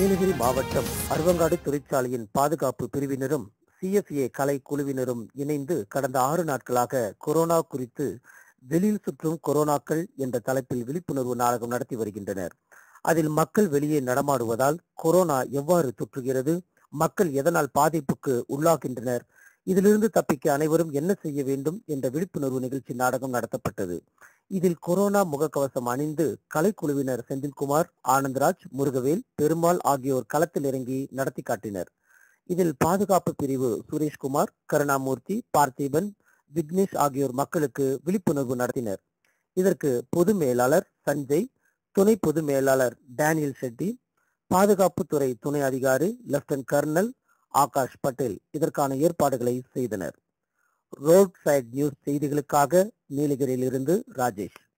நீலகிரி மாவட்டம் அருவங்காடு தொழிற்சாலையின் பாதுகாப்பு பிரிவினரும் சிஎஃப்ஏ கலை குழுவினரும் இணைந்து கடந்த ஆறு நாட்களாக கொரோனா குறித்து வெளியில் சுற்றும் கொரோனாக்கள் என்ற தலைப்பில் விழிப்புணர்வு நாடகம் நடத்தி வருகின்றனர் அதில் மக்கள் வெளியே நடமாடுவதால் கொரோனா எவ்வாறு தொற்றுகிறது மக்கள் எதனால் பாதிப்புக்கு உள்ளாகின்றனர் இதிலிருந்து தப்பிக்க அனைவரும் என்ன செய்ய வேண்டும் என்ற விழிப்புணர்வு நிகழ்ச்சி நாடகம் நடத்தப்பட்டது இதில் கொரோனா முகக்கவசம் அணிந்து கலைக்குழுவினர் செந்தில்குமார் ஆனந்தராஜ் முருகவேல் பெருமாள் ஆகியோர் களத்தில் இறங்கி நடத்தி காட்டினர் இதில் பாதுகாப்பு பிரிவு சுரேஷ்குமார் கருணாமூர்த்தி பார்த்திபன் விக்னேஷ் ஆகியோர் மக்களுக்கு விழிப்புணர்வு நடத்தினர் இதற்கு பொது மேலாளர் சஞ்சய் துணை பொது மேலாளர் டேனியல் ஷெட்டி பாதுகாப்புத்துறை துணை அதிகாரி லெப்டினன்ட் கர்னல் ஆகாஷ் பட்டேல் இதற்கான ஏற்பாடுகளை செய்தனர் ரோட் சைட் நியூஸ் செய்திகளுக்காக நீலகிரியிலிருந்து ராஜேஷ்